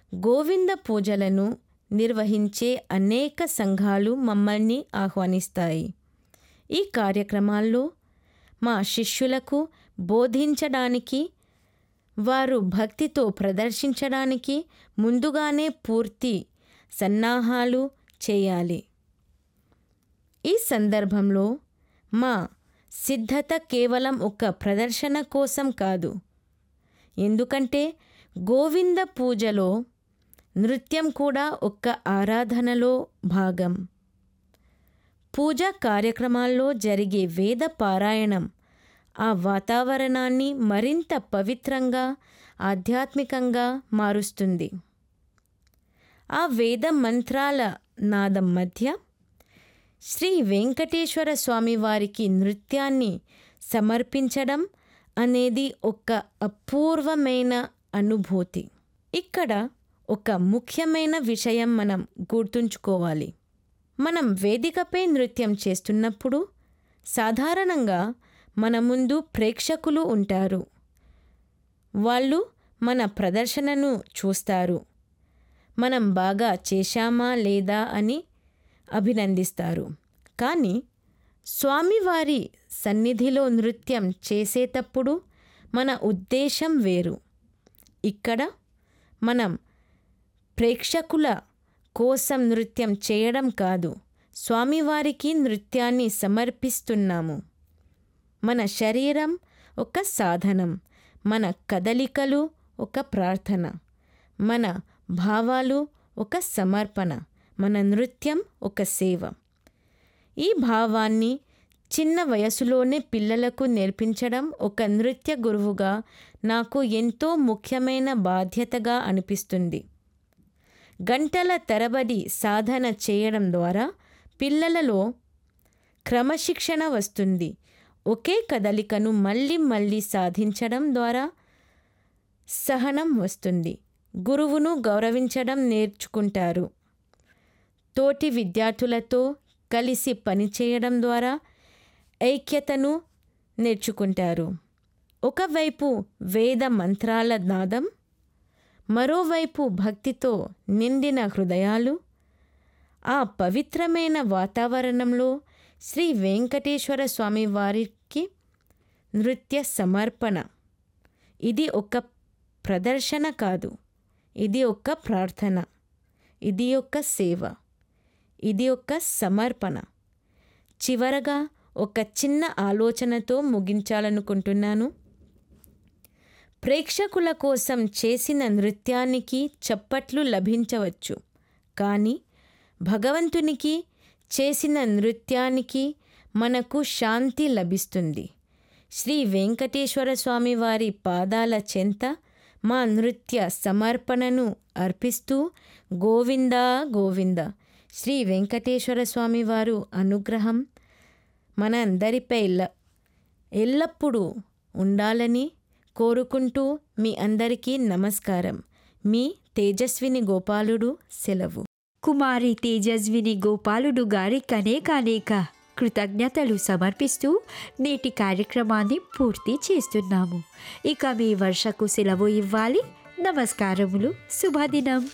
గోవింద పూజలను నిర్వహించే అనేక సంఘాలు మమ్మల్ని ఆహ్వానిస్తాయి ఈ కార్యక్రమాల్లో మా శిష్యులకు బోధించడానికి వారు భక్తితో ప్రదర్శించడానికి ముందుగానే పూర్తి సన్నాహాలు చేయాలి ఈ సందర్భంలో మా సిద్ధత కేవలం ఒక ప్రదర్శన కోసం కాదు ఎందుకంటే గోవింద పూజలో నృత్యం కూడా ఒక ఆరాధనలో భాగం పూజా కార్యక్రమాల్లో జరిగే వేద పారాయణం ఆ వాతావరణాన్ని మరింత పవిత్రంగా ఆధ్యాత్మికంగా మారుస్తుంది ఆ వేద మంత్రాల నాదం మధ్య శ్రీ వెంకటేశ్వర స్వామి వారికి నృత్యాన్ని సమర్పించడం అనేది ఒక అపూర్వమైన అనుభూతి ఇక్కడ ఒక ముఖ్యమైన విషయం మనం గుర్తుంచుకోవాలి మనం వేదికపై నృత్యం చేస్తున్నప్పుడు సాధారణంగా మన ముందు ప్రేక్షకులు ఉంటారు వాళ్ళు మన ప్రదర్శనను చూస్తారు మనం బాగా చేశామా లేదా అని అభినందిస్తారు కానీ స్వామివారి సన్నిధిలో నృత్యం చేసేటప్పుడు మన ఉద్దేశం వేరు ఇక్కడ మనం ప్రేక్షకుల కోసం నృత్యం చేయడం కాదు స్వామివారికి నృత్యాన్ని సమర్పిస్తున్నాము మన శరీరం ఒక సాధనం మన కదలికలు ఒక ప్రార్థన మన భావాలు ఒక సమర్పణ మన నృత్యం ఒక సేవ ఈ భావాన్ని చిన్న వయసులోనే పిల్లలకు నేర్పించడం ఒక నృత్య గురువుగా నాకు ఎంతో ముఖ్యమైన బాధ్యతగా అనిపిస్తుంది గంటల తరబడి సాధన చేయడం ద్వారా పిల్లలలో క్రమశిక్షణ వస్తుంది ఒకే కదలికను మళ్ళీ మళ్ళీ సాధించడం ద్వారా సహనం వస్తుంది గురువును గౌరవించడం నేర్చుకుంటారు తోటి విద్యార్థులతో కలిసి పనిచేయడం ద్వారా ఐక్యతను నేర్చుకుంటారు ఒకవైపు వేద మంత్రాల నాదం మరోవైపు భక్తితో నిండిన హృదయాలు ఆ పవిత్రమైన వాతావరణంలో శ్రీ వెంకటేశ్వర స్వామి వారికి నృత్య సమర్పణ ఇది ఒక ప్రదర్శన కాదు ఇది ఒక ప్రార్థన ఇది ఒక సేవ ఇది ఒక సమర్పణ చివరగా ఒక చిన్న ఆలోచనతో ముగించాలనుకుంటున్నాను ప్రేక్షకుల కోసం చేసిన నృత్యానికి చప్పట్లు లభించవచ్చు కానీ భగవంతునికి చేసిన నృత్యానికి మనకు శాంతి లభిస్తుంది శ్రీ వెంకటేశ్వర స్వామి వారి పాదాల చెంత మా నృత్య సమర్పణను అర్పిస్తూ గోవింద గోవింద శ్రీ వెంకటేశ్వర స్వామి వారు అనుగ్రహం మన అందరిపై ఎల్లప్పుడూ ఉండాలని కోరుకుంటూ మీ అందరికీ నమస్కారం మీ తేజస్విని గోపాలుడు సెలవు కుమారి తేజస్విని గోపాలుడు గారికి అనేకానేక కృతజ్ఞతలు సమర్పిస్తూ నేటి కార్యక్రమాన్ని పూర్తి చేస్తున్నాము ఇక మీ వర్షకు సెలవు ఇవ్వాలి నమస్కారములు శుభదినం